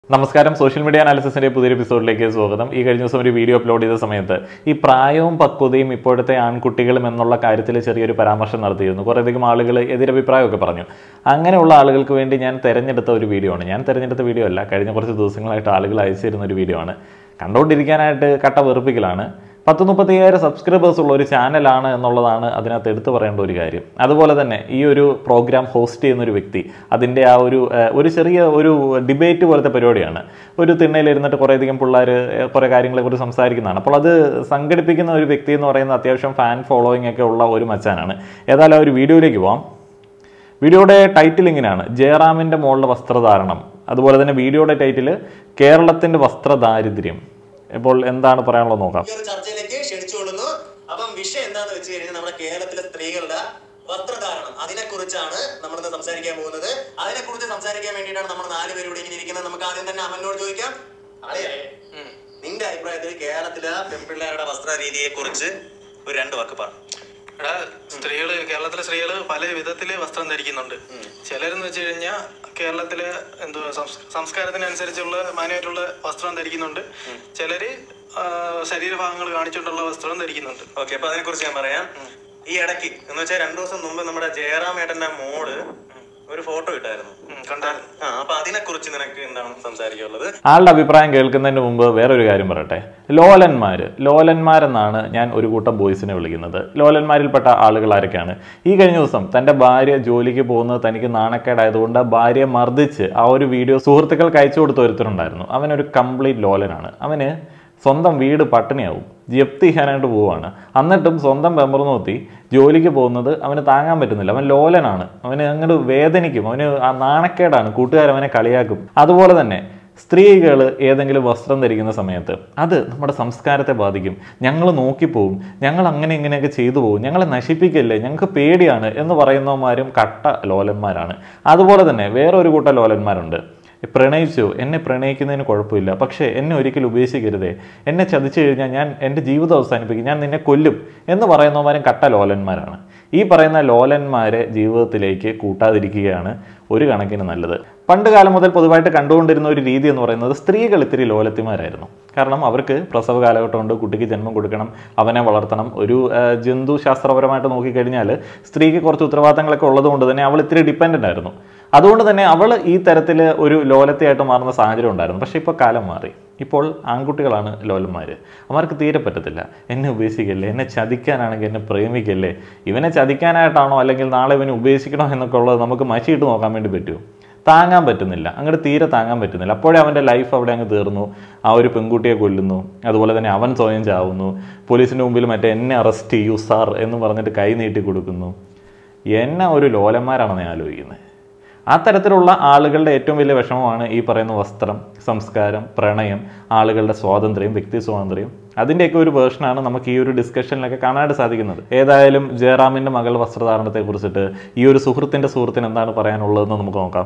നമസ്കാരം social media അനാലിസിസിന്റെ പുതിയൊരു എപ്പിസോഡിലേക്ക് സ്വാഗതം ഈ കഴിഞ്ഞ ദിവസം ഒരു വീഡിയോ അപ്ലോഡ് ചെയ്ത സമയത്ത് ഈ പ്രായവും പക്വതയും ഇപ്പോഴത്തെ ആൺകുട്ടികളും എന്നുള്ള കാര്യത്തിൽ ചെറിയൊരു പരാമർശം നടത്തിയിരുന്നു കുറേയധികം ആളുകൾ എതിരഭിപ്രായമൊക്കെ പറഞ്ഞു അങ്ങനെയുള്ള ആളുകൾക്ക് വേണ്ടി ഞാൻ തിരഞ്ഞെടുത്ത ഒരു വീഡിയോ ആണ് ഞാൻ തിരഞ്ഞെടുത്ത വീഡിയോ അല്ല കഴിഞ്ഞ കുറച്ച് ദിവസങ്ങളായിട്ട് ആളുകൾ അയച്ചു തരുന്ന ഒരു വീഡിയോ ആണ് കണ്ടുകൊണ്ടിരിക്കാനായിട്ട് കട്ട വെറുപ്പിക്കലാണ് പത്ത് മുപ്പത്തിയ്യായിരം സബ്സ്ക്രൈബേഴ്സ് ഉള്ള ഒരു ചാനലാണ് എന്നുള്ളതാണ് അതിനകത്ത് എടുത്തു പറയേണ്ട ഒരു കാര്യം അതുപോലെ തന്നെ ഈ ഒരു പ്രോഗ്രാം ഹോസ്റ്റ് ചെയ്യുന്ന ഒരു വ്യക്തി അതിൻ്റെ ആ ഒരു ഏഹ്, ഒരു ചെറിയ ഒരു ഡിബേറ്റ് പോലത്തെ പരിപാടിയാണ് ഒരു തിണ്ണയിലിരുന്നിട്ട് കുറേയധികം പിള്ളേർ കുറേ കാര്യങ്ങളെക്കുറിച്ച് സംസാരിക്കുന്നതാണ് അപ്പോൾ അത് സംഘടിപ്പിക്കുന്ന ഒരു വ്യക്തി എന്ന് പറയുന്നത് അത്യാവശ്യം ഫാൻ ഫോളോയിങ് ഒക്കെ ഉള്ള ഒരു മച്ചാനാണ് ഏതായാലും ആ ഒരു വീഡിയോയിലേക്ക് പോവാം വീഡിയോയുടെ ടൈറ്റിൽ ഇങ്ങനെയാണ് ജയറാമിൻ്റെ മോളുടെ വസ്ത്രധാരണം അതുപോലെ തന്നെ വീഡിയോയുടെ ടൈറ്റിൽ കേരളത്തിൻ്റെ വസ്ത്രദാരിദ്ര്യം ഇപ്പോൾ എന്താണ് പറയാനുള്ളത് നോക്കാം ഈ ഒരു ചർച്ചയിലേക്ക് ക്ഷണിച്ചുകൊള്ളുന്നു അപ്പം വിഷയം എന്താന്ന് വെച്ച് കഴിഞ്ഞാൽ നമ്മുടെ കേരളത്തിലെ സ്ത്രീകളുടെ വസ്ത്രധാരണം അതിനെ കുറിച്ചാണ് നമ്മളിന്ന് സംസാരിക്കാൻ പോകുന്നത് അതിനെ കുറിച്ച് സംസാരിക്കാൻ വേണ്ടിയിട്ടാണ് നമ്മൾ നാലുപേരും ഇവിടെ ഇങ്ങനെ ഇരിക്കുന്നത് നമുക്ക് ആദ്യം തന്നെ അമലിനോട് ചോദിക്കാം അളിയേ നിന്റെ അഭിപ്രായത്തിൽ കേരളത്തിലെ പെൺപിള്ളേരുടെ വസ്ത്ര രീതിയെ കുറിച്ച് ഒരു രണ്ട് വാക്ക് പറ എടാ സ്ത്രീകള് കേരളത്തിലെ സ്ത്രീകള് പല വിധത്തില് വസ്ത്രം ധരിക്കുന്നുണ്ട് ചിലരെന്ന് വെച്ച് കഴിഞ്ഞാൽ കേരളത്തിലെ എന്തുവാ സംസ്- സംസ്കാരത്തിനനുസരിച്ചുള്ള മാന്യമായിട്ടുള്ള വസ്ത്രം ധരിക്കുന്നുണ്ട് ചിലര് ആ, ശരീരഭാഗങ്ങൾ കാണിച്ചുകൊണ്ടുള്ള വസ്ത്രം ധരിക്കുന്നുണ്ട് ഓക്കെ അപ്പൊ അതിനെ കുറിച്ച് ഞാൻ പറയാം ഈ ഇടയ്ക്ക് എന്ന് വെച്ചാൽ രണ്ടു ദിവസം മുമ്പ് നമ്മുടെ ജയറാം ഏട്ടന്റെ മോള് ഒരു ഫോട്ടോ ഇട്ടായിരുന്നു ഉം, കണ്ടായിരുന്നു ആ അപ്പൊ അതിനെ കുറിച്ച് നിനക്ക് എന്താണ് സംസാരിക്കാനുള്ളത് ആളുടെ അഭിപ്രായം കേൾക്കുന്നതിന് മുമ്പ് വേറൊരു കാര്യം പറയട്ടെ ലോലന്മാർ ലോലന്മാരെന്നാണ് ഞാൻ ഒരു കൂട്ടം ബോയ്സിനെ വിളിക്കുന്നത് ലോലന്മാരിൽപ്പെട്ട ആളുകൾ ആരൊക്കെയാണ് ഈ കഴിഞ്ഞ ദിവസം തൻ്റെ ഭാര്യ ജോലിക്ക് പോകുന്നത് തനിക്ക് നാണക്കേടായതുകൊണ്ട് ആ ഭാര്യയെ മർദ്ദിച്ച് ആ ഒരു വീഡിയോ സുഹൃത്തുക്കൾക്ക് അയച്ചു കൊടുത്ത ഒരുത്തരുണ്ടായിരുന്നു അവനൊരു കംപ്ലീറ്റ് ലോലനാണ് അവന് സ്വന്തം വീട് പട്ടിണിയാവും ജപ്തി ചെയ്യാനായിട്ട് പോവുകയാണ് എന്നിട്ടും സ്വന്തം പെമ്പർന്നോത്തി ജോലിക്ക് പോകുന്നത് അവന് താങ്ങാൻ പറ്റുന്നില്ല അവൻ ലോലനാണ് അവന് അങ്ങോട്ട് വേദനിക്കും അവന് ആ നാണക്കേടാണ് കൂട്ടുകാരവനെ കളിയാക്കും അതുപോലെ തന്നെ സ്ത്രീകൾ ഏതെങ്കിലും വസ്ത്രം ധരിക്കുന്ന സമയത്ത് അത് നമ്മുടെ സംസ്കാരത്തെ ബാധിക്കും ഞങ്ങൾ നോക്കിപ്പോവും ഞങ്ങൾ അങ്ങനെ ഇങ്ങനെയൊക്കെ ചെയ്തു പോകും ഞങ്ങളെ നശിപ്പിക്കല്ലേ ഞങ്ങൾക്ക് പേടിയാണ് എന്ന് പറയുന്നവന്മാരും കട്ട ലോലന്മാരാണ് അതുപോലെ തന്നെ വേറൊരു കൂട്ടം ലോലന്മാരുണ്ട് പ്രണയിച്ചു എന്നെ പ്രണയിക്കുന്നതിന് കുഴപ്പമില്ല പക്ഷേ എന്നെ ഒരിക്കലും ഉപേക്ഷിക്കരുതേ എന്നെ ചതിച്ചു കഴിഞ്ഞാൽ ഞാൻ എൻ്റെ ജീവിതം അവസാനിപ്പിക്കും ഞാൻ നിന്നെ കൊല്ലും എന്ന് പറയുന്നവരും കട്ട ലോലന്മാരാണ് ഈ പറയുന്ന ലോലന്മാരെ ജീവിതത്തിലേക്ക് കൂട്ടാതിരിക്കുകയാണ് ഒരു കണക്കിന് നല്ലത് പണ്ട് കാലം മുതൽ പൊതുവായിട്ട് കണ്ടുകൊണ്ടിരുന്ന ഒരു രീതി എന്ന് പറയുന്നത് സ്ത്രീകൾ ഇത്തിരി ലോലത്തിമാരായിരുന്നു കാരണം അവർക്ക് പ്രസവ കാലഘട്ടമുണ്ട് കുട്ടിക്ക് ജന്മം കൊടുക്കണം അവനെ വളർത്തണം ഒരു ആ, ജന്തു ശാസ്ത്രപരമായിട്ട് നോക്കിക്കഴിഞ്ഞാൽ സ്ത്രീക്ക് കുറച്ച് ഉത്തരവാദിത്തങ്ങളൊക്കെ ഉള്ളതുകൊണ്ട് തന്നെ അവൾ ഇത്തിരി ഡിപ്പെൻഡൻ്റ് ആയിരുന്നു അതുകൊണ്ട് തന്നെ അവൾ ഈ തരത്തിൽ ഒരു ലോലത്തെയായിട്ട് മാറുന്ന സാഹചര്യം ഉണ്ടായിരുന്നു പക്ഷേ ഇപ്പോൾ കാലം മാറി ഇപ്പോൾ ആൺകുട്ടികളാണ് ലോലന്മാർ അവർക്ക് തീരെ പറ്റത്തില്ല എന്നെ ഉപേക്ഷിക്കല്ലേ എന്നെ ചതിക്കാനാണെങ്കിൽ എന്നെ പ്രേമിക്കല്ലേ ഇവനെ ചതിക്കാനായിട്ടാണോ അല്ലെങ്കിൽ നാളെ ഇവനെ ഉപേക്ഷിക്കണോ എന്നൊക്കെ ഉള്ളത് നമുക്ക് മഷിയിട്ട് നോക്കാൻ വേണ്ടി പറ്റുമോ താങ്ങാൻ പറ്റുന്നില്ല അങ്ങോട്ട് തീരെ താങ്ങാൻ പറ്റുന്നില്ല അപ്പോഴേ അവൻ്റെ ലൈഫ് അവിടെ അങ്ങ് തീർന്നു ആ ഒരു പെൺകുട്ടിയെ കൊല്ലുന്നു അതുപോലെ തന്നെ അവൻ സ്വയം ചാവുന്നു പോലീസിൻ്റെ മുമ്പിൽ മറ്റേ എന്നെ അറസ്റ്റ് ചെയ്യൂ സാർ എന്ന് പറഞ്ഞിട്ട് കൈ നീട്ടി കൊടുക്കുന്നു എന്നെ ഒരു ലോലന്മാരാണെന്ന് ഞാൻ ആലോചിക്കുന്നത് ആ തരത്തിലുള്ള ആളുകളുടെ ഏറ്റവും വലിയ വിഷമമാണ് ഈ പറയുന്ന വസ്ത്രം സംസ്കാരം പ്രണയം ആളുകളുടെ സ്വാതന്ത്ര്യം വ്യക്തി സ്വാതന്ത്ര്യം അതിൻ്റെയൊക്കെ ഒരു വേർഷനാണ് നമുക്ക് ഈ ഒരു ഡിസ്കഷനിലൊക്കെ കാണാനായിട്ട് സാധിക്കുന്നത് ഏതായാലും ജയറാമിൻ്റെ മകൾ വസ്ത്രധാരണത്തെ കുറിച്ചിട്ട് ഈ ഒരു സുഹൃത്തിൻ്റെ സുഹൃത്തിന് എന്താണ് പറയാനുള്ളതെന്ന് നമുക്ക് നോക്കാം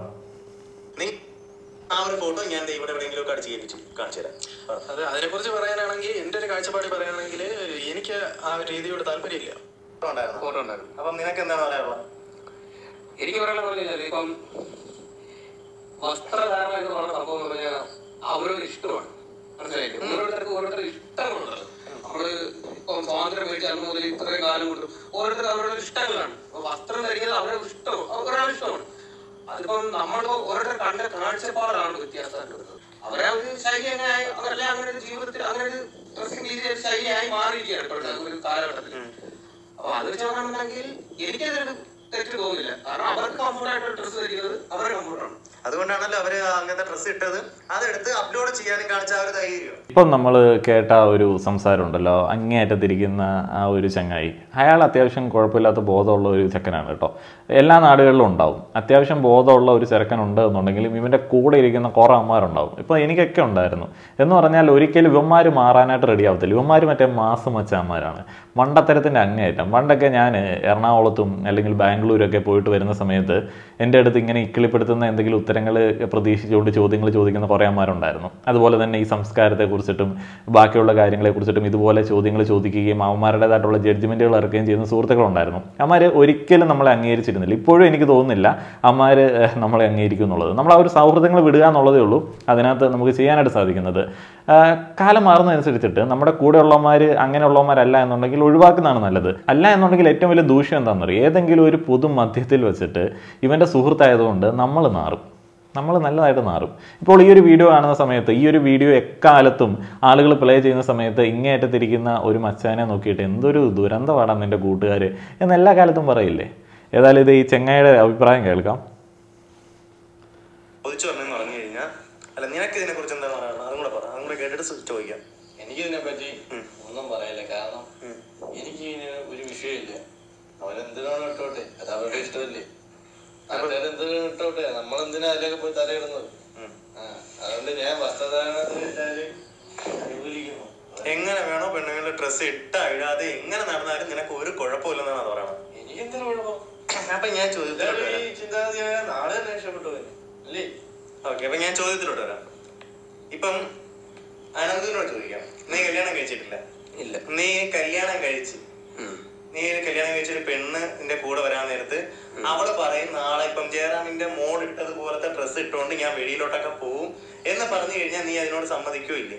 നീ ആ ഒരു ഫോട്ടോ ഞാൻ ദേ ഇവിടെ എവിടെയെങ്കിലും ഒക്കെ അടിച്ച് കേൾപ്പിച്ചു കാണിച്ചു തരാം ആ. അത് അതിനെക്കുറിച്ച് പറയാനാണെങ്കിൽ എൻ്റെ ഒരു കാഴ്ചപ്പാട് പറയുകയാണെങ്കിൽ എനിക്ക് ആ ഒരു രീതിയോട് താല്പര്യമില്ല ഫോട്ടോ ഉണ്ടായിരുന്നു ഫോട്ടോ ഉണ്ടായിരുന്നു അപ്പം നിനക്ക് എന്താണ് പറയാനുള്ളത് എനിക്ക് പറയാനുള്ള പറഞ്ഞു കഴിഞ്ഞാൽ ഇപ്പം വസ്ത്രധാരണം എന്ന് പറഞ്ഞ സംഭവം എന്ന് പറഞ്ഞാൽ അവരൊരു ഇഷ്ടമാണ് മനസ്സിലായില്ലേ ഓരോരുത്തർക്ക് ഓരോരുത്തർ ഇഷ്ടങ്ങളുണ്ട് നമ്മള് ഇപ്പം സ്വാതന്ത്ര്യം മേടിച്ച അന്ന് മുതൽ ഇത്രയും കാലം കൊണ്ട് ഓരോരുത്തർക്ക് അവരുടെ ഇഷ്ടങ്ങളാണ് അപ്പൊ വസ്ത്രം ധരിക്കുന്നത് അവരുടെ ഇഷ്ടം അവരുടെ ഇഷ്ടമാണ് അതിപ്പം നമ്മളിപ്പോ ഓരോരുത്തർ കണ്ട കാഴ്ചപ്പാടാണ് വ്യത്യാസമായിട്ട് വരുന്നത് അവരെ ഒരു ശൈലി അങ്ങനെ ആയി അവരെല്ലാം അങ്ങനെ ഒരു ജീവിതത്തിൽ അങ്ങനെ ഒരു ഡ്രസ്സിംഗ് രീതി ഒരു ശൈലിയായി മാറിയിരിക്കുകയാണ് ഇപ്പോഴത്തെ ഒരു കാലഘട്ടത്തിൽ അപ്പൊ അത് വെച്ച് നോക്കുകയാണെന്നുണ്ടെങ്കിൽ എനിക്കതൊരു തെറ്റ് തോന്നുന്നില്ല കാരണം അവർക്ക് കംഫർട്ട് ആയിട്ടുള്ള ഡ്രസ്സ് ധരിക്കുന്നത് അവരുടെ കംഫർട്ടാണ് അതുകൊണ്ടാണല്ലോ അവര് അങ്ങനത്തെ ഡ്രസ്സ് ഇട്ടത് അതെടുത്ത് അപ്ലോഡ് ചെയ്യാനും കാണിച്ച ആ ഒരു ധൈര്യം ഇപ്പം നമ്മൾ കേട്ട ആ ഒരു സംസാരം ഉണ്ടല്ലോ അങ്ങേയറ്റത്തിരിക്കുന്ന ആ ഒരു ചങ്ങായി അയാൾ അത്യാവശ്യം കുഴപ്പമില്ലാത്ത ബോധമുള്ള ഒരു ചെക്കനാണ് കേട്ടോ എല്ലാ നാടുകളിലും ഉണ്ടാവും അത്യാവശ്യം ബോധമുള്ള ഒരു ചെറുക്കൻ ഉണ്ട് എന്നുണ്ടെങ്കിലും ഇവൻ്റെ കൂടെ ഇരിക്കുന്ന കുറേ അമ്മമാരുണ്ടാവും ഇപ്പോൾ എനിക്കൊക്കെ ഉണ്ടായിരുന്നു എന്ന് പറഞ്ഞാൽ ഒരിക്കലും ഇവന്മാർ മാറാനായിട്ട് റെഡി ആവത്തില്ല ഇവന്മാർ മറ്റേ മാസം വെച്ച അമ്മമാരാണ് മണ്ടത്തരത്തിൻ്റെ അങ്ങേയറ്റം പണ്ടൊക്കെ ഞാൻ എറണാകുളത്തും അല്ലെങ്കിൽ ബാംഗ്ലൂരൊക്കെ പോയിട്ട് വരുന്ന സമയത്ത് എൻ്റെ അടുത്ത് ഇങ്ങനെ ഇക്കിളിപ്പെടുത്തുന്ന എന്തെങ്കിലും ഉത്തരം ഉത്തരങ്ങൾ പ്രതീക്ഷിച്ചുകൊണ്ട് ചോദ്യങ്ങൾ ചോദിക്കുന്ന കുറേ അമ്മമാരുണ്ടായിരുന്നു അതുപോലെ തന്നെ ഈ സംസ്കാരത്തെക്കുറിച്ചിട്ടും ബാക്കിയുള്ള കാര്യങ്ങളെക്കുറിച്ചിട്ടും ഇതുപോലെ ചോദ്യങ്ങൾ ചോദിക്കുകയും അവന്മാരുടേതായിട്ടുള്ള ജഡ്ജ്മെൻറ്റുകൾ ഇറക്കുകയും ചെയ്യുന്ന സുഹൃത്തുക്കളുണ്ടായിരുന്നു അമ്മമാർ ഒരിക്കലും നമ്മളെ അംഗീകരിച്ചിരുന്നില്ല ഇപ്പോഴും എനിക്ക് തോന്നുന്നില്ല അമ്മമാർ നമ്മളെ അംഗീകരിക്കും എന്നുള്ളത് നമ്മൾ ആ ഒരു സൗഹൃദങ്ങൾ വിടുക എന്നുള്ളതേ ഉള്ളൂ അതിനകത്ത് നമുക്ക് ചെയ്യാനായിട്ട് സാധിക്കുന്നത് ആ, കാലം മാറുന്നതനുസരിച്ചിട്ട് നമ്മുടെ കൂടെയുള്ളവന്മാർ അങ്ങനെയുള്ളവന്മാരല്ല എന്നുണ്ടെങ്കിൽ ഒഴിവാക്കുന്നതാണ് നല്ലത് അല്ല എന്നുണ്ടെങ്കിൽ ഏറ്റവും വലിയ ദൂഷ്യം എന്താണെന്ന് അറിയാം ഏതെങ്കിലും ഒരു പൊതു മധ്യത്തിൽ വെച്ചിട്ട് ഇവൻ്റെ സുഹൃത്തായതുകൊണ്ട് നമ്മൾ മാറും നമ്മൾ നല്ലതായിട്ട് മാറും ഇപ്പോൾ ഈ ഒരു വീഡിയോ കാണുന്ന സമയത്ത് ഈ ഒരു വീഡിയോ എക്കാലത്തും ആളുകൾ പ്ലേ ചെയ്യുന്ന സമയത്ത് ഇങ്ങേറ്റത്തിരിക്കുന്ന ഒരു മച്ചാനെ നോക്കിയിട്ട് എന്തൊരു ദുരന്തമാണ് നിൻ്റെ കൂട്ടുകാർ എന്ന് എല്ലാ കാലത്തും പറയില്ലേ ഏതായാലും ഇത് ഈ ചെങ്ങായിയുടെ അഭിപ്രായം കേൾക്കാം ചോദിച്ചു പറഞ്ഞെന്ന് പറഞ്ഞു കഴിഞ്ഞാൽ അല്ല നിനക്ക് ഇതിനെ കുറിച്ച് എന്താ പറയാനുള്ളത് അതും കൂടെ പറ അതും കൂടെ കേട്ടിട്ട് സു- ചോദിക്കാം എനിക്ക് ഇതിനെ പറ്റി ഒന്നും പറയാനില്ല കാരണം എനിക്ക് ഇതിന് ഒരു വിഷയമില്ല അവരെന്തിനാണ് ഇട്ടോട്ടെ അത് അവരുടെ ഇഷ്ടമല്ലേ നാട്ടുകാരെന്തിനാണ് ഇട്ടോട്ടെ നമ്മളെന്തിനാ അതിലൊക്കെ പോയി തലയിടുന്നത് ആ, അതുകൊണ്ട് ഞാൻ വസ്ത്രധാരണത്തിൽ എല്ലാവരും അനുകൂലിക്കുന്നു എങ്ങനെ വേണോ പെണ്ണുങ്ങളുടെ ഡ്രസ്സ് ഇട്ടാ ഇടാതെ എങ്ങനെ നടന്നാലും നിനക്ക് ഒരു കുഴപ്പമില്ലെന്നാണ് അത് പറയണം എനിക്ക് എന്തിനു കുഴപ്പം അപ്പൊ ഞാൻ ചോദ്യത്തിലോട്ട് എല്ലാവരും വരാം ഈ ചിന്താഗതിയായ നാളെ തന്നെ രക്ഷപ്പെട്ടു പോയി അല്ലേ ഓക്കെ അപ്പൊ ഞാൻ ചോദ്യത്തിലോട്ട് വരാം ഇപ്പം അനന്തിനോട് ചോദിക്കാം നീ കല്യാണം കഴിച്ചിട്ടില്ല ഇല്ല നീ കല്യാണം കഴിച്ച് ഉം. നീ ഒരു കല്യാണം കഴിച്ച ഒരു പെണ്ണ് നിന്റെ കൂടെ വരാൻ നേരത്ത് അവള് പറയും നാളെ ഇപ്പം ജയറാമിന്റെ മോൾ ഇട്ടതുപോലത്തെ ഡ്രസ്സ് ഇട്ടുകൊണ്ട് ഞാൻ വെളിയിലോട്ടൊക്കെ പോവും എന്ന് പറഞ്ഞു കഴിഞ്ഞാൽ നീ അതിനോട് സമ്മതിക്കോ ഇല്ലേ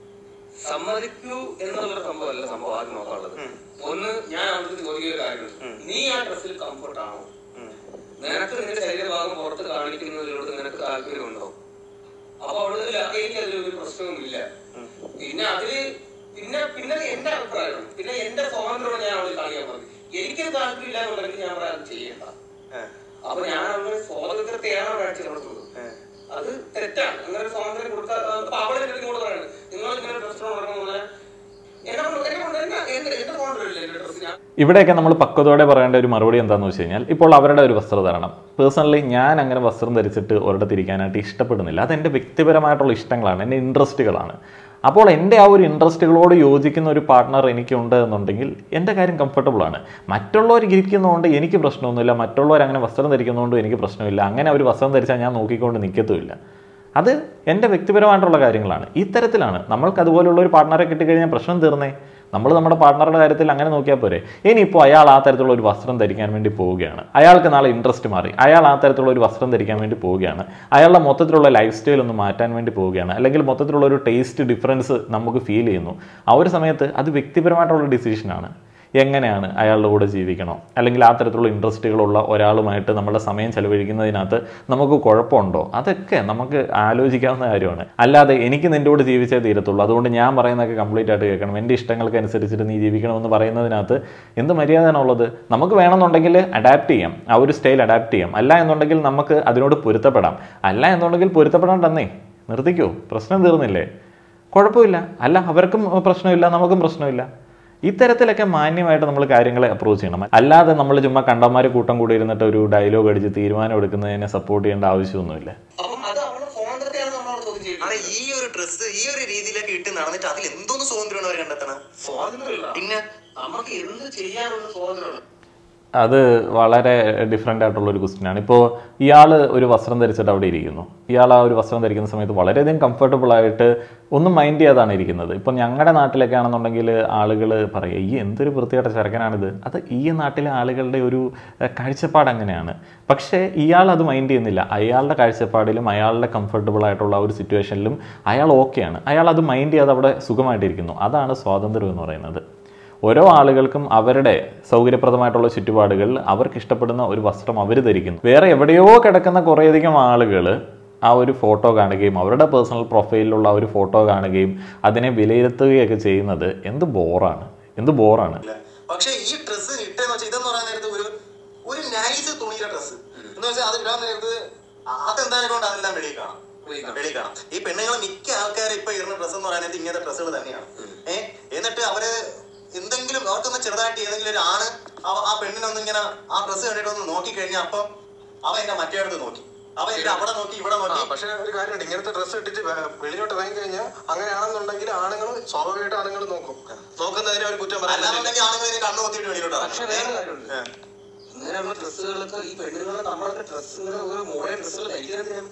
സമ്മതിക്കൂ എന്നുള്ള സംഭവമല്ല സംഭവം ആദ്യം നോക്കാനുള്ളത് ഒന്ന് ഞാൻ അവിടുത്തെ ചോദിക്കുന്ന ഒരു കാര്യമുണ്ട് നീ ആ ഡ്രസ്സിൽ കംഫർട്ട് ആണോ നിനക്ക് നിന്റെ ശരീരഭാഗം പുറത്ത് കാണിക്കുന്നതിലോട് നിനക്ക് താല്പര്യമുണ്ടോ അപ്പൊ അവിടെ എനിക്ക് അതിലൊരു പ്രശ്നവുമില്ല പിന്നെ അതില് പിന്നെ പിന്നെ എന്റെ അഭിപ്രായമാണ് പിന്നെ എന്റെ സ്വാതന്ത്ര്യമാണ് ഞാൻ അവിടെ കാണിക്കാൻ പറഞ്ഞത് എനിക്ക് താല്പര്യമില്ല എന്നുണ്ടെങ്കിൽ ഞാൻ പറയാം അത് ചെയ്യണ്ട അപ്പൊ ഞാൻ അവിടെ സ്വാതന്ത്ര്യത്തെയാണ് കാഴ്ചപ്പെടുത്തുന്നത് അത് തെറ്റാണ് അങ്ങനെ ഒരു സ്വാതന്ത്ര്യം കൊടുത്താൽ അപ്പൊ അവളെ എൻ്റെ അടുത്ത് ഇങ്ങോട്ട് പറയണം നിങ്ങൾ ഇങ്ങനെ ഡ്രസ് നടക്കുന്ന എന്നെ കൊണ്ട് എന്നെ കൊണ്ട് എന്നെ എന്റെ എന്റെ സ്വാതന്ത്ര്യമല്ലേ എന്റെ ഡ്രസ് ഞാൻ ഇവിടെയൊക്കെ നമ്മൾ പക്വതയോടെ പറയേണ്ട ഒരു മറുപടി എന്താണെന്ന് വെച്ച് കഴിഞ്ഞാൽ ഇപ്പോൾ അവരുടെ ഒരു വസ്ത്രധാരണം പേഴ്സണലി ഞാൻ അങ്ങനെ വസ്ത്രം ധരിച്ചിട്ട് ഒരിടത്തിരിക്കാനായിട്ട് ഇഷ്ടപ്പെടുന്നില്ല അത് എൻ്റെ വ്യക്തിപരമായിട്ടുള്ള ഇഷ്ടങ്ങളാണ് എൻ്റെ ഇൻട്രസ്റ്റുകളാണ് അപ്പോൾ എൻ്റെ ആ ഒരു ഇൻട്രസ്റ്റുകളോട് യോജിക്കുന്ന ഒരു പാർട്ട്ണർ എനിക്കുണ്ട് എന്നുണ്ടെങ്കിൽ എൻ്റെ കാര്യം കംഫർട്ടബിൾ ആണ് മറ്റുള്ളവർ ഇരിക്കുന്നതുകൊണ്ട് എനിക്ക് പ്രശ്നമൊന്നുമില്ല മറ്റുള്ളവർ അങ്ങനെ വസ്ത്രം ധരിക്കുന്നതുകൊണ്ട് എനിക്ക് പ്രശ്നമില്ല അങ്ങനെ അവർ വസ്ത്രം ധരിച്ചാൽ ഞാൻ നോക്കിക്കൊണ്ട് നിൽക്കത്തുമില്ല അത് എൻ്റെ വ്യക്തിപരമായിട്ടുള്ള കാര്യങ്ങളാണ് ഇത്തരത്തിലാണ് നമ്മൾക്ക് അതുപോലുള്ള ഒരു പാർട്ട്ണറെ കിട്ടിക്കഴിഞ്ഞാൽ പ്രശ്നം തീർന്നേ നമ്മൾ നമ്മുടെ പാർട്ട്ണറുടെ കാര്യത്തിൽ അങ്ങനെ നോക്കിയാൽ പോരെ ഇനിയിപ്പോൾ അയാൾ ആ തരത്തിലുള്ള ഒരു വസ്ത്രം ധരിക്കാൻ വേണ്ടി പോവുകയാണ് അയാൾക്ക് നാളെ ഇൻട്രസ്റ്റ് മാറി അയാൾ ആ തരത്തിലുള്ള ഒരു വസ്ത്രം ധരിക്കാൻ വേണ്ടി പോവുകയാണ് അയാളുടെ മൊത്തത്തിലുള്ള ലൈഫ് സ്റ്റൈൽ ഒന്ന് മാറ്റാൻ വേണ്ടി പോവുകയാണ് അല്ലെങ്കിൽ മൊത്തത്തിലുള്ള ഒരു ടേസ്റ്റ് ഡിഫറൻസ് നമുക്ക് ഫീൽ ചെയ്യുന്നു ആ ഒരു സമയത്ത് അത് വ്യക്തിപരമായിട്ടുള്ള ഡിസിഷനാണ് എങ്ങനെയാണ് അയാളുടെ കൂടെ ജീവിക്കണോ അല്ലെങ്കിൽ ആ തരത്തിലുള്ള ഇൻട്രസ്റ്റുകളുള്ള ഒരാളുമായിട്ട് നമ്മുടെ സമയം ചെലവഴിക്കുന്നതിനകത്ത് നമുക്ക് കുഴപ്പമുണ്ടോ അതൊക്കെ നമുക്ക് ആലോചിക്കാവുന്ന കാര്യമാണ് അല്ലാതെ എനിക്ക് നിൻ്റെ കൂടെ ജീവിച്ചേ തീരത്തുള്ളൂ അതുകൊണ്ട് ഞാൻ പറയുന്നതൊക്കെ കംപ്ലീറ്റ് ആയിട്ട് കേൾക്കണം എൻ്റെ ഇഷ്ടങ്ങൾക്ക് അനുസരിച്ചിട്ട് നീ ജീവിക്കണമെന്ന് പറയുന്നതിനകത്ത് എന്ത് മര്യാദയാണുള്ളത് നമുക്ക് വേണമെന്നുണ്ടെങ്കിൽ അഡാപ്റ്റ് ചെയ്യാം ആ ഒരു സ്റ്റൈൽ അഡാപ്റ്റ് ചെയ്യാം അല്ല എന്നുണ്ടെങ്കിൽ നമുക്ക് അതിനോട് പൊരുത്തപ്പെടാം അല്ല എന്നുണ്ടെങ്കിൽ പൊരുത്തപ്പെടണ്ടെന്നേ നിർത്തിക്കോ പ്രശ്നം തീർന്നില്ലേ കുഴപ്പമില്ല അല്ല അവർക്കും പ്രശ്നമില്ല നമുക്കും പ്രശ്നമില്ല ഇത്തരത്തിലൊക്കെ മാന്യമായിട്ട് നമ്മൾ കാര്യങ്ങളെ അപ്രോച്ച് ചെയ്യണം അല്ലാതെ നമ്മൾ ചുമ്മാ കണ്ടന്മാരെ കൂട്ടം കൂടി ഇരുന്നിട്ട് ഒരു ഡയലോഗ് അടിച്ച് തീരുമാനം എടുക്കുന്നതിനെ സപ്പോർട്ട് ചെയ്യേണ്ട ആവശ്യമൊന്നുമില്ല അപ്പം അത് അവളുടെ സ്വാതന്ത്ര്യമാണ് നമ്മളോട് ചോദ്യം ചെയ്യുന്നത് ആണ് ഈ ഒരു ഡ്രസ്സ് ഈ ഒരു രീതിയിലൊക്കെ ഇട്ട് നടന്നിട്ട് അതിൽ എന്തോന്ന് സ്വാതന്ത്ര്യമാണ് അവർ കണ്ടെത്തണം സ്വാതന്ത്ര്യമില്ല പിന്നെ നമുക്ക് എന്ത് ചെയ്യാനുള്ള സ്വാതന്ത്ര്യമുണ്ട് അത് വളരെ ഡിഫറെൻ്റ് ആയിട്ടുള്ള ഒരു ക്വസ്റ്റ്യൻ ആണ് ഇപ്പോൾ ഇയാൾ ഒരു വസ്ത്രം ധരിച്ചിട്ട് അവിടെ ഇരിക്കുന്നു ഇയാൾ ആ ഒരു വസ്ത്രം ധരിക്കുന്ന സമയത്ത് വളരെയധികം കംഫർട്ടബിൾ ആയിട്ട് ഒന്നും മൈൻഡ് ചെയ്യാതാണ് ഇരിക്കുന്നത് ഇപ്പം ഞങ്ങളുടെ നാട്ടിലൊക്കെ ആണെന്നുണ്ടെങ്കിൽ ആളുകൾ പറയുക ഈ എന്തൊരു വൃത്തികെട്ട ചെറുക്കനാണിത് അത് ഈ നാട്ടിലെ ആളുകളുടെ ഒരു ഏഹ്, കാഴ്ചപ്പാട് അങ്ങനെയാണ് പക്ഷേ ഇയാൾ അത് മൈൻഡ് ചെയ്യുന്നില്ല അയാളുടെ കാഴ്ചപ്പാടിലും അയാളുടെ കംഫർട്ടബിൾ ആയിട്ടുള്ള ആ ഒരു സിറ്റുവേഷനിലും അയാൾ ഓക്കെയാണ് അയാൾ അത് മൈൻഡ് ചെയ്യാതെ അവിടെ സുഖമായിട്ടിരിക്കുന്നു അതാണ് സ്വാതന്ത്ര്യം എന്ന് പറയുന്നത് ഓരോ ആളുകൾക്കും അവരുടെ സൗകര്യപ്രദമായിട്ടുള്ള ചുറ്റുപാടുകൾ അവർക്ക് ഇഷ്ടപ്പെടുന്ന ഒരു വസ്ത്രം അവർ ധരിക്കുന്നു വേറെ എവിടെയോ കിടക്കുന്ന കുറേയധികം ആളുകൾ ആ ഒരു ഫോട്ടോ കാണുകയും അവരുടെ പേഴ്സണൽ പ്രൊഫൈലിലുള്ള ആ ഒരു ഫോട്ടോ കാണുകയും അതിനെ വിലയിരുത്തുകയൊക്കെ ചെയ്യുന്നത് എന്ത് ബോറാണ് എന്ത് ബോറാണ് പക്ഷെ ഈ ഡ്രസ്സ് ഇട്ടെന്ന് വെച്ചാൽ ഇതെന്ന് പറയാൻ നേരത്ത് ഒരു ഒരു നൈസ് തുണിയുടെ ഡ്രസ്സ് എന്ന് വെച്ചാൽ അത് ഇടാൻ നേരത്ത് അതെന്തായാലും കൊണ്ട് അതെല്ലാം വെളിയിൽ കാണാം വെളിയിൽ കാണാം. വെളിയിൽ കാണാം ഈ പെണ്ണുങ്ങൾ മിക്ക ആൾക്കാരും ഇപ്പൊ ഇടുന്ന ഡ്രസ്സ് എന്ന് പറയുന്നത് ഇങ്ങനത്തെ ഡ്രസ്സുകൾ തന്നെയാണ് ഏഹ് എന്നിട്ട് അവര് എന്തെങ്കിലും അവർക്കൊന്ന് ചെറുതായിട്ട് ഏതെങ്കിലും ഒരു ആണ് അവ- ആ പെണ്ണിനൊന്ന് ഇങ്ങനെ ആ ഡ്രസ്സ് കണ്ടിട്ട് ഒന്ന് നോക്കി കഴിഞ്ഞാൽ അപ്പം അവ എന്റെ മറ്റേ അടുത്ത് നോക്കി അവ എന്റെ അവിടെ നോക്കി ഇവിടെ ആ നോക്കി പക്ഷെ ഒരു കാര്യമുണ്ട് ഇങ്ങനത്തെ ഡ്രസ്സ് ഇട്ടിട്ട് വേ- വെളിയിലോട്ട് ഇറങ്ങി കഴിഞ്ഞാൽ അങ്ങനെയാണെന്നുണ്ടെങ്കിൽ ആണുങ്ങൾ സ്വാഭാവികമായിട്ട് ആണുങ്ങൾ നോക്കും നോക്കുന്നതിന് ഒരു കുറ്റം പറയാൻ അല്ലാന്നുണ്ടെങ്കിൽ ആണുങ്ങൾ ഇതിനെ കണ്ണു കൊത്തിയിട്ട് വെളിയിലോട്ട് പക്ഷെ ഇറങ്ങും. വേറെ കാര്യമുണ്ട് ഏഹ്. ഇങ്ങനെയുള്ള ഡ്രസ്സുകളൊക്കെ ഈ പെണ്ണുങ്ങളെ നമ്മളൊക്കെ ഡ്രസ്സുകൾ ഒരു മോഡേൺ ഡ്രസ്സുകൾ ധരിക്കുന്നത്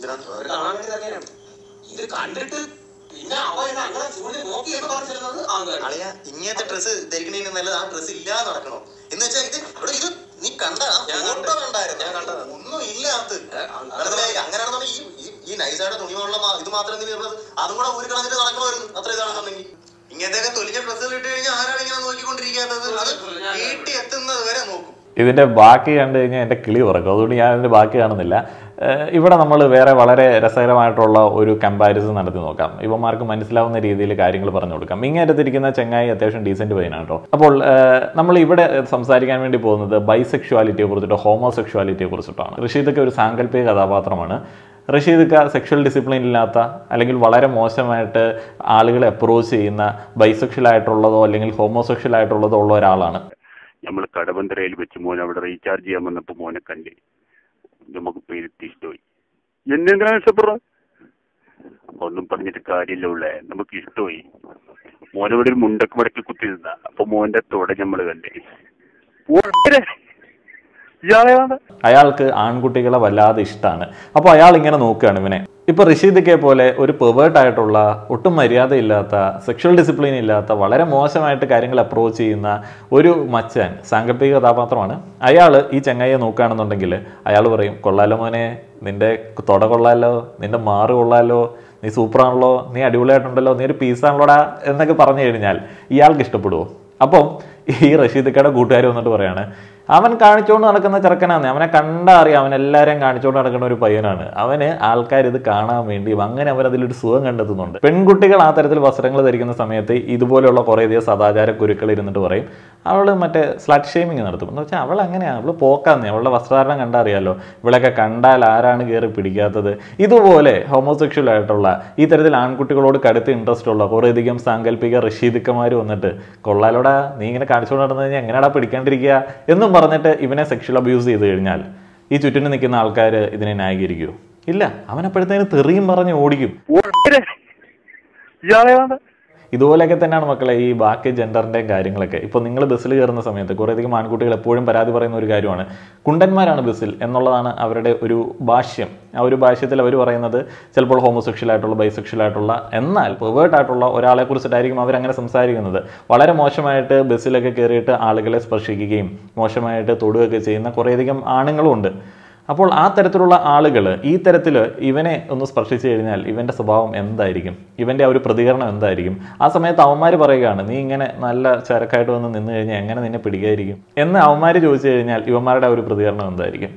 ഇതിനകത്ത് അവര് കാണാൻ വേണ്ടി തന്നെയാണ് ഇത് കണ്ടിട്ട് പിന്നെ അവൻ ഇത് അങ്ങനെ ചൂണ്ടി നോക്കി എന്ന് പറഞ്ഞിരുന്നത് ആൾക്കാർ അളിയ ഇങ്ങനത്തെ ഡ്രസ്സ് ധരിക്കണേന് നല്ലത് ആ ഡ്രസ്സ് ഇല്ലാതെ നടക്കണോ എന്ന് വെച്ചാൽ ഇത് ഇവിടെ ഇത് നീ കണ്ട ഞാൻ കണ്ടു. ഫോട്ടോ കണ്ടായിരുന്നു ഞാൻ കണ്ടതാ. ഒന്നും ഇല്ലാത്ത ഏ, അങ്ങനെ മനസ്സിലായി അങ്ങനെയാണെന്നുണ്ടെങ്കിൽ ഈ ഈ- ഈ നൈസായിട്ട് തുണിമുള്ള ഇത് മാത്രം എന്തിനാ ഇടുന്നത്? അതും കൂടെ ഊരി കളഞ്ഞിട്ട് നടക്കണമായിരുന്നു അത്ര ഇതാണെന്നുണ്ടെങ്കിൽ ഇങ്ങനത്തെ തൊലിഞ്ഞ ഡ്രസ്സുകൾ ഇട്ട് കഴിഞ്ഞാൽ ആരാണ് ഇങ്ങനെ നോക്കിക്കൊണ്ടിരിക്കാത്തത് അത് വീട്ടിൽ എത്തുന്നത് വരെ നോക്കും ഇതിൻ്റെ ബാക്കി കണ്ടു കഴിഞ്ഞാൽ എൻ്റെ കിളി ഉറക്കും അതുകൊണ്ട് ഞാൻ അതിൻ്റെ ബാക്കി കാണുന്നില്ല ഏഹ് ഇവിടെ നമ്മൾ വേറെ വളരെ രസകരമായിട്ടുള്ള ഒരു കമ്പാരിസൺ നടത്തി നോക്കാം ഇവന്മാർക്ക് മനസ്സിലാവുന്ന രീതിയിൽ കാര്യങ്ങൾ പറഞ്ഞു കൊടുക്കാം ഇങ്ങേറ്റത്തിരിക്കുന്ന ചെങ്ങായി അത്യാവശ്യം ഡീസൻറ്റ് പയ്യനാണ് കേട്ടോ അപ്പോൾ ഏഹ് നമ്മൾ ഇവിടെ സംസാരിക്കാൻ വേണ്ടി പോകുന്നത് ബൈസെക്ഷുവാലിറ്റിയെ കുറിച്ചിട്ടോ ഹോമോസെക്ഷുവാലിറ്റിയെ കുറിച്ചിട്ടാണ് ഋഷിതൊക്കെ ഒരു സാങ്കല്പിക കഥാപാത്രമാണ് റഷീദ് സെക്ഷൽ ഡിസിപ്ലിൻ ഇല്ലാത്ത അല്ലെങ്കിൽ വളരെ മോശമായിട്ട് ആളുകളെ അപ്രോച്ച് ചെയ്യുന്ന ബൈസെക്ഷൽ ആയിട്ടുള്ളതോ അല്ലെങ്കിൽ ഹോമോസെക്ഷൽ ആയിട്ടുള്ളതോ ഉള്ള ഒരാളാണ് നമ്മൾ കടവന്തരയിൽ വെച്ച് മോൻ അവിടെ റീചാർജ് ചെയ്യാൻ വന്നപ്പോ മോനെ കണ്ട് നമുക്ക് പെരുത്തി ഇഷ്ടമായി എന്തെങ്കിലും ഇഷ്ടപ്പെടുക ഒന്നും പറഞ്ഞിട്ട് കാര്യമില്ല ഉള്ളേ നമുക്ക് ഇഷ്ടമായി മോനവിടെ ഒരു മുണ്ടക്ക് മടക്കി കുത്തി നിന്ന അപ്പൊ മോന്റെ തുട നമ്മള് കണ്ടേ ഓടരെ. ഇയാളെ കാണാൻ അയാൾക്ക് ആൺകുട്ടികളെ വല്ലാതെ ഇഷ്ടമാണ് അപ്പോൾ അയാൾ ഇങ്ങനെ നോക്കുകയാണ് ഇവനെ ഇപ്പൊ ഋഷിദിക്കെ പോലെ ഒരു പെവേർട്ട് ആയിട്ടുള്ള ഒട്ടും മര്യാദയില്ലാത്ത സെക്ഷൽ ഡിസിപ്ലിൻ ഇല്ലാത്ത വളരെ മോശമായിട്ട് കാര്യങ്ങൾ അപ്രോച്ച് ചെയ്യുന്ന ഒരു മച്ചാൻ സാങ്കല്പിക കഥാപാത്രമാണ് അയാൾ ഈ ചങ്ങായിയെ നോക്കുകയാണെന്നുണ്ടെങ്കിൽ അയാൾ പറയും കൊള്ളാലോ മോനെ നിന്റെ തൊട കൊള്ളാലോ നിന്റെ മാറ് കൊള്ളാലോ നീ സൂപ്പറാണല്ലോ നീ അടിപൊളിയായിട്ടുണ്ടല്ലോ നീ ഒരു പീസാണല്ലോടാ എന്നൊക്കെ പറഞ്ഞു കഴിഞ്ഞാൽ ഇയാൾക്ക് ഇഷ്ടപ്പെടുമോ അപ്പം ഈ റഷീദക്കയുടെ കൂട്ടുകാർ വന്നിട്ട് പറയാണ് അവൻ കാണിച്ചുകൊണ്ട് നടക്കുന്ന ചെറുക്കനാണ് അവനെ കണ്ടാ അറിയാം അവൻ എല്ലാവരെയും കാണിച്ചുകൊണ്ട് നടക്കുന്ന ഒരു പയ്യനാണ് അവന് ആൾക്കാർ ഇത് കാണാൻ വേണ്ടി അങ്ങനെ അവൻ അതിലൊരു സുഖം കണ്ടെത്തുന്നുണ്ട് പെൺകുട്ടികൾ ആ തരത്തിൽ വസ്ത്രങ്ങൾ ധരിക്കുന്ന സമയത്ത് ഇതുപോലെയുള്ള കുറേയധികം സദാചാര കുരുക്കൾ ഇരുന്നിട്ട് പറയും അവൾ മറ്റേ സ്ലട്ട് ഷേമിങ് നടത്തും എന്ന് വെച്ചാൽ അവൾ അങ്ങനെയാണ് അവൾ പോക്കാന്നേ അവളുടെ വസ്ത്രധാരണം കണ്ടാൽ അറിയാലോ ഇവളൊക്കെ കണ്ടാൽ ആരാണ് കയറി പിടിക്കാത്തത് ഇതുപോലെ ഹോമോസെക്ഷൽ ആയിട്ടുള്ള ഈ തരത്തിൽ ആൺകുട്ടികളോട് കടുത്ത ഇൻട്രസ്റ്റ് ഉള്ള കുറേയധികം സാങ്കല്പിക റഷീദിക്കന്മാർ വന്നിട്ട് കൊള്ളാലോടാ നീ ഇങ്ങനെ കാണിച്ചുകൊണ്ട് നടന്നു കഴിഞ്ഞാൽ എങ്ങനെയാടാ പിടിക്കാണ്ടിരിക്കുക എന്നും പറഞ്ഞിട്ട് ഇവനെ സെക്ഷൽ അബ്യൂസ് ചെയ്ത് കഴിഞ്ഞാൽ ഈ ചുറ്റിനും നിൽക്കുന്ന ആൾക്കാർ ഇതിനെ ന്യായീകരിക്കുമോ ഇല്ല അവനപ്പോഴത്തേന് തെറിയും പറഞ്ഞ് ഓടിക്കും ഓടരെ. ഇയാളെ കാണാൻ ഇതുപോലെയൊക്കെ തന്നെയാണ് മക്കളെ ഈ ബാക്കി ജെൻഡറിൻ്റെയും കാര്യങ്ങളൊക്കെ ഇപ്പോൾ നിങ്ങൾ ബസ്സിൽ കയറുന്ന സമയത്ത് കുറേയധികം ആൺകുട്ടികൾ എപ്പോഴും പരാതി പറയുന്ന ഒരു കാര്യമാണ് കുണ്ടന്മാരാണ് ബസ്സിൽ എന്നുള്ളതാണ് അവരുടെ ഒരു ഭാഷ്യം ആ ഒരു ഭാഷ്യത്തിൽ അവർ പറയുന്നത് ചിലപ്പോൾ ഹോമോസെക്ഷൽ ആയിട്ടുള്ള ബൈസെക്ഷൽ ആയിട്ടുള്ള എന്നാൽ പെവേർട്ട് ആയിട്ടുള്ള ഒരാളെ കുറിച്ചിട്ടായിരിക്കും അവരങ്ങനെ സംസാരിക്കുന്നത് വളരെ മോശമായിട്ട് ബസ്സിലൊക്കെ കയറിയിട്ട് ആളുകളെ സ്പർശിക്കുകയും മോശമായിട്ട് തൊടുകയൊക്കെ ചെയ്യുന്ന കുറേയധികം ആണുങ്ങളും ഉണ്ട് അപ്പോൾ ആ തരത്തിലുള്ള ആളുകൾ ഈ തരത്തിൽ ഇവനെ ഒന്ന് സ്പർശിച്ചു കഴിഞ്ഞാൽ ഇവൻ്റെ സ്വഭാവം എന്തായിരിക്കും ഇവൻ്റെ ആ ഒരു പ്രതികരണം എന്തായിരിക്കും ആ സമയത്ത് അവന്മാർ പറയുകയാണ് നീ ഇങ്ങനെ നല്ല ചരക്കായിട്ട് വന്ന് നിന്ന് കഴിഞ്ഞാൽ എങ്ങനെ നിന്നെ പിടിക്കായിരിക്കും എന്ന് അവന്മാർ ചോദിച്ചു കഴിഞ്ഞാൽ ഇവന്മാരുടെ ആ ഒരു പ്രതികരണം എന്തായിരിക്കും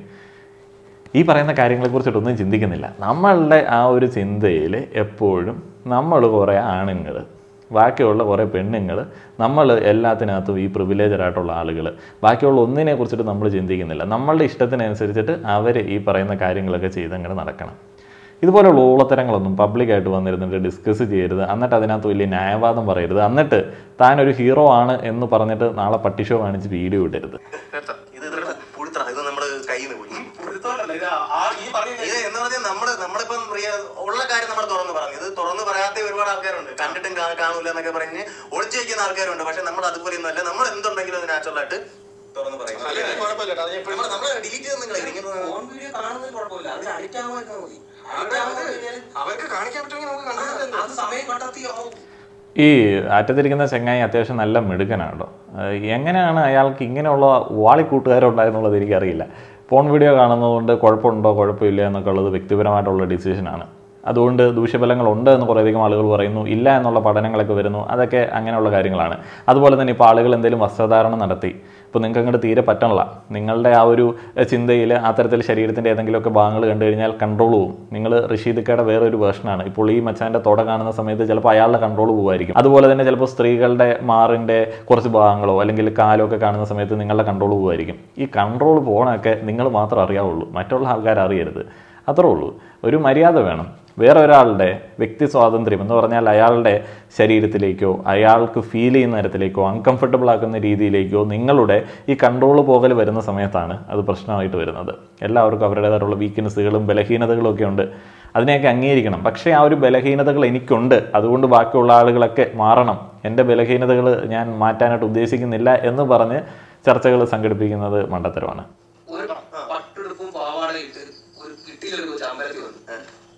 ഈ പറയുന്ന കാര്യങ്ങളെക്കുറിച്ചിട്ടൊന്നും ചിന്തിക്കുന്നില്ല നമ്മളുടെ ആ ഒരു ചിന്തയിൽ എപ്പോഴും നമ്മൾ കുറേ ആണുങ്ങൾ ബാക്കിയുള്ള കുറേ പെണ്ണുങ്ങൾ നമ്മൾ എല്ലാത്തിനകത്തും ഈ പ്രിവിലേജഡ് ആയിട്ടുള്ള ആളുകൾ ബാക്കിയുള്ള ഒന്നിനെ കുറിച്ചിട്ട് നമ്മൾ ചിന്തിക്കുന്നില്ല നമ്മളുടെ ഇഷ്ടത്തിനനുസരിച്ചിട്ട് അവർ ഈ പറയുന്ന കാര്യങ്ങളൊക്കെ ചെയ്ത് അങ്ങനെ നടക്കണം ഇതുപോലെയുള്ള ഊളത്തരങ്ങളൊന്നും പബ്ലിക്കായിട്ട് വന്നിരുന്നിട്ട് ഡിസ്കസ് ചെയ്യരുത് എന്നിട്ട് അതിനകത്ത് വലിയ ന്യായവാദം പറയരുത് എന്നിട്ട് താൻ ഒരു ഹീറോ ആണ് എന്ന് പറഞ്ഞിട്ട് നാളെ പട്ടിഷോ കാണിച്ച് വീഡിയോ ഇടരുത് ഇത് ഇത്ര പുഴുത്തറ ഇത് നമ്മുടെ കയ്യിൽ നിന്ന് പോയി പുഴുത്തോണ്ടല്ല, ഇത് ആ ഈ പറയുന്ന ഇത് എന്ന് പറഞ്ഞാൽ നമ്മള് നമ്മളിപ്പം റിയ- ഉള്ള കാര്യം നമ്മൾ തുറന്ന് പറഞ്ഞു ഇത് തുറന്ന് പറയാത്ത ഒരുപാട് ആൾക്കാരുണ്ട് കണ്ടിട്ടും കാ- കാണൂല എന്നൊക്കെ പറഞ്ഞ് ഒളിച്ചു വെക്കുന്ന ആൾക്കാരുണ്ട് പക്ഷെ നമ്മൾ അതുപോലെ ഒന്നും അല്ല നമ്മൾ എന്തുണ്ടെങ്കിലും അത് നാച്ചുറൽ ആയിട്ട് തുറന്ന് പറയും അല്ല, ഇത് കുഴപ്പമില്ല കേട്ടോ. അത് ഞാൻ ഇപ്പഴും- നമ്മള് നമ്മള് ഡിലീറ്റ് ചെയ്ത് നിങ്ങൾ ഇങ്ങനെ ഫോൺ വീഡിയോ കാണുന്നതിന് കുഴപ്പമില്ല അതിന് അഡിക്റ്റ് ആകാൻ മതി Addict ആകാൻ കഴിഞ്ഞാല് അവർക്ക് കാണിക്കാൻ പറ്റുമെങ്കിൽ നമുക്ക് ആ, കണ്ടു അത് സമയം കണ്ടെത്തി ഓ, ഈ അറ്റത്തിരിക്കുന്ന ചെങ്ങായി അത്യാവശ്യം നല്ല മിടുക്കനാണ് കേട്ടോ ഏഹ് എങ്ങനെയാണ് അയാൾക്ക് ഇങ്ങനെയുള്ള വാളിക്കൂട്ടുകാരുണ്ടായെന്നുള്ളത് എനിക്കറിയില്ല ഫോൺ വീഡിയോ കാണുന്നതുകൊണ്ട് കുഴപ്പമുണ്ടോ കുഴപ്പമില്ല എന്നൊക്കെ ഉള്ളത് വ്യക്തിപരമായിട്ടുള്ള ഡിസിഷനാണ് അതുകൊണ്ട് ദൂഷ്യഫലങ്ങളുണ്ട് എന്ന് കുറേയധികം ആളുകൾ പറയുന്നു ഇല്ല എന്നുള്ള പഠനങ്ങളൊക്കെ വരുന്നു അതൊക്കെ അങ്ങനെയുള്ള കാര്യങ്ങളാണ് അതുപോലെ തന്നെ ഇപ്പോൾ ആളുകൾ എന്തെങ്കിലും വസ്ത്രധാരണം നടത്തി ഇപ്പോൾ നിങ്ങൾക്ക് അങ്ങോട്ട് തീരെ പറ്റണില്ല നിങ്ങളുടെ ആ ഒരു ചിന്തയിൽ ആ തരത്തിൽ ശരീരത്തിൻ്റെ ഏതെങ്കിലുമൊക്കെ ഭാഗങ്ങൾ കണ്ടു കഴിഞ്ഞാൽ കൺട്രോൾ പോവും നിങ്ങൾ ഋഷീദിക്കയുടെ വേറൊരു വേർഷനാണ് ഇപ്പോൾ ഈ മച്ചാൻ്റെ തുട കാണുന്ന സമയത്ത് ചിലപ്പോൾ അയാളുടെ കൺട്രോൾ പോവായിരിക്കും അതുപോലെ തന്നെ ചിലപ്പോൾ സ്ത്രീകളുടെ മാറിൻ്റെ കുറച്ച് ഭാഗങ്ങളോ അല്ലെങ്കിൽ കാലോ ഒക്കെ കാണുന്ന സമയത്ത് നിങ്ങളുടെ കൺട്രോൾ പോവായിരിക്കും ഈ കൺട്രോൾ പോകണമൊക്കെ നിങ്ങൾ മാത്രം അറിയാവുള്ളൂ മറ്റുള്ള ആൾക്കാർ അറിയരുത് അത്രേ ഉള്ളൂ ഒരു മര്യാദ വേണം വേറെ ഒരാളുടെ വ്യക്തി സ്വാതന്ത്ര്യം എന്ന് പറഞ്ഞാൽ അയാളുടെ ശരീരത്തിലേക്കോ അയാൾക്ക് ഫീൽ ചെയ്യുന്ന തരത്തിലേക്കോ അൺകംഫർട്ടബിൾ ആക്കുന്ന രീതിയിലേക്കോ നിങ്ങളുടെ ഈ കൺട്രോൾ പോകൽ വരുന്ന സമയത്താണ് അത് പ്രശ്നമായിട്ട് വരുന്നത് എല്ലാവർക്കും അവരുടേതായിട്ടുള്ള വീക്ക്നെസ്സുകളും ബലഹീനതകളും ഒക്കെ ഉണ്ട് അതിനെയൊക്കെ അംഗീകരിക്കണം പക്ഷേ ആ ഒരു ബലഹീനതകൾ എനിക്കുണ്ട് അതുകൊണ്ട് ബാക്കിയുള്ള ആളുകളൊക്കെ മാറണം എൻ്റെ ബലഹീനതകൾ ഞാൻ മാറ്റാനായിട്ട് ഉദ്ദേശിക്കുന്നില്ല എന്ന് പറഞ്ഞ് ചർച്ചകൾ സംഘടിപ്പിക്കുന്നത് മണ്ടത്തരമാണ് ഒരു പട്ടെടുപ്പും പാവാടയും ഇട്ട് ഒരു കിട്ടിയിലൊരു കൊച്ചു അമ്പലത്തിൽ വന്നു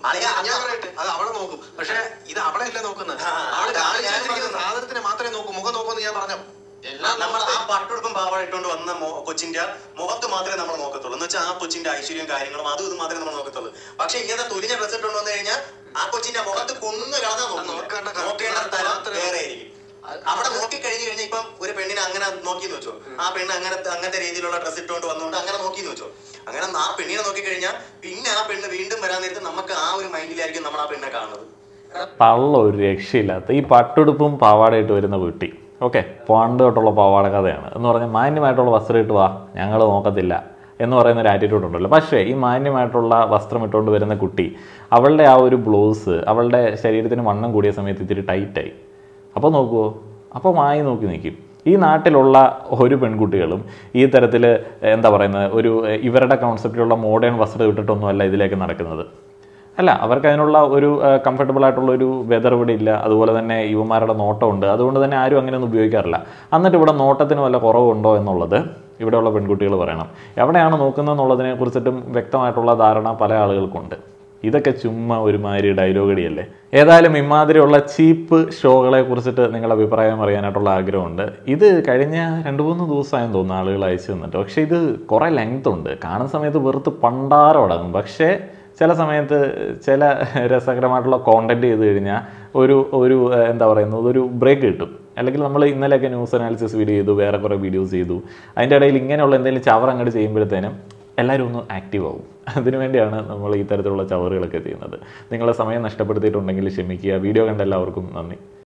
അളിയ, ഞാൻ പറയട്ടെ അത് അവളെ നോക്കും പക്ഷെ ഇത് അവളെ അല്ല നോക്കുന്നത് ആ, അവള് അതാണ് ഞാൻ കാണിച്ചിരിക്കുന്ന പറഞ്ഞത്. സാധനത്തിനെ മാത്രമേ നോക്കൂ മുഖം നോക്കുമെന്ന് ഞാൻ പറഞ്ഞു എല്ലാം നമ്മൾ നമ്മൾ ആ പട്ടുടുപ്പും പാവാട ഇട്ടുകൊണ്ട് വന്ന മോ- കൊച്ചിന്റെ മുഖത്ത് മാത്രമേ നമ്മൾ നോക്കത്തുള്ളൂ എന്ന് വെച്ചാൽ ആ കൊച്ചിന്റെ ഐശ്വര്യവും കാര്യങ്ങളും അതും ഇത് മാത്രമേ നമ്മൾ നോക്കത്തുള്ളൂ പക്ഷെ ഇങ്ങനത്തെ തുലിഞ്ഞ ഡ്രസ് ഇട്ടുകൊണ്ട് വന്നു കഴിഞ്ഞാൽ ആ കൊച്ചിന്റെ മുഖത്ത് കൊന്നു കളഞ്ഞാൽ നോക്കേണ്ട നോക്കേണ്ട നോക്കേണ്ട സ്ഥലം മാത്രമേ- വേറെ ആയിരിക്കും അവിടെ നോക്കി കഴിഞ്ഞു കഴിഞ്ഞാൽ ഇപ്പം ഒരു പെണ്ണിനെ അങ്ങനെ നോക്കിയെന്ന് വെച്ചോ ആ പെണ്ണ് അങ്ങനെ അങ്ങനത്തെ രീതിയിലുള്ള ഡ്രസ് ഇട്ടുകൊണ്ട് വന്നുകൊണ്ട് അങ്ങനെ നോക്കിയെന്ന് വെച്ചോ അങ്ങനെ ആ പെണ്ണിനെ നോക്കി കഴിഞ്ഞാൽ പിന്നെ ആ പെണ്ണ് വീണ്ടും വരാൻ നേരത്ത് നമുക്ക് ആ ഒരു മൈൻഡിലായിരിക്കും നമ്മൾ ആ പെണ്ണെ കാണുന്നത് തള്ള ഒരു രക്ഷയില്ലാത്ത ഈ പട്ടുടുപ്പും പാവാടയിട്ട് വരുന്ന കുട്ടി ഓക്കെ പണ്ട് തൊട്ടുള്ള പാവാട കഥയാണ് എന്ന് പറഞ്ഞാൽ മാന്യമായിട്ടുള്ള വസ്ത്രം ഇട്ട് വാ ഞങ്ങൾ നോക്കത്തില്ല എന്ന് പറയുന്ന ഒരു ആറ്റിറ്റ്യൂഡ് ഉണ്ടല്ലോ പക്ഷേ ഈ മാന്യമായിട്ടുള്ള വസ്ത്രം ഇട്ടുകൊണ്ട് വരുന്ന കുട്ടി അവളുടെ ആ ഒരു ബ്ലൗസ് അവളുടെ ശരീരത്തിന് വണ്ണം കൂടിയ സമയത്ത് ഇത്തിരി ടൈറ്റായി അപ്പോൾ നോക്കുമോ അപ്പോൾ മായി നോക്കി നിൽക്കും ഈ നാട്ടിലുള്ള ഒരു പെൺകുട്ടികളും ഈ തരത്തിൽ എന്താ പറയുന്നത് ഒരു ഇവരുടെ കോൺസെപ്റ്റിലുള്ള മോഡേൺ വസ്ത്രം ഇട്ടിട്ടൊന്നുമല്ല ഇതിലേക്ക് നടക്കുന്നത് അല്ല അവർക്ക് അതിനുള്ള ഒരു കംഫർട്ടബിൾ ആയിട്ടുള്ള ഒരു വെതർ ഇവിടെ ഇല്ല അതുപോലെ തന്നെ യുവമാരുടെ നോട്ടമുണ്ട് അതുകൊണ്ട് തന്നെ ആരും അങ്ങനെയൊന്നും ഉപയോഗിക്കാറില്ല എന്നിട്ട് ഇവിടെ നോട്ടത്തിന് വല്ല കുറവുണ്ടോ എന്നുള്ളത് ഇവിടെയുള്ള പെൺകുട്ടികൾ പറയണം എവിടെയാണ് നോക്കുന്നത് എന്നുള്ളതിനെ കുറിച്ചിട്ടും വ്യക്തമായിട്ടുള്ള ധാരണ പല ആളുകൾക്കുണ്ട് ഇതൊക്കെ ചുമ്മാ ഒരുമാതിരി ഡയലോഗ് അടിയല്ലേ ഏതായാലും ഇമാതിരിയുള്ള ചീപ്പ് ഷോകളെ കുറിച്ചിട്ട് നിങ്ങളുടെ അഭിപ്രായം അറിയാനായിട്ടുള്ള ആഗ്രഹമുണ്ട് ഇത് കഴിഞ്ഞ രണ്ട് മൂന്ന് ദിവസമായെന്ന് തോന്നുന്നു ആളുകൾ അയച്ചു തന്നിട്ട് പക്ഷേ ഇത് കുറേ ലെങ്ത് ഉണ്ട് കാണുന്ന സമയത്ത് വെറുത്ത് പണ്ടാരം അടങ്ങും പക്ഷേ ചില സമയത്ത് ചില രസകരമായിട്ടുള്ള കോണ്ടന്റ് ചെയ്ത് കഴിഞ്ഞാൽ ഒരു ഒരു ഏഹ്, എന്താ പറയുന്നത് ഒരു ബ്രേക്ക് കിട്ടും അല്ലെങ്കിൽ നമ്മൾ ഇന്നലെയൊക്കെ ന്യൂസ് അനാലിസിസ് വീഡിയോ ചെയ്തു വേറെ കുറേ വീഡിയോസ് ചെയ്തു അതിൻ്റെ ഇടയിൽ ഇങ്ങനെയുള്ള എന്തെങ്കിലും ചവർ അങ്ങോട്ട് ചെയ്യുമ്പോഴത്തേനും എല്ലാവരും ഒന്ന് ആക്റ്റീവ് ആവും അതിനുവേണ്ടിയാണ് നമ്മൾ ഈ തരത്തിലുള്ള ചവറുകളൊക്കെ ചെയ്യുന്നത് നിങ്ങളെ സമയം നഷ്ടപ്പെടുത്തിയിട്ടുണ്ടെങ്കിൽ ക്ഷമിക്കുക വീഡിയോ കണ്ട എല്ലാവർക്കും നന്ദി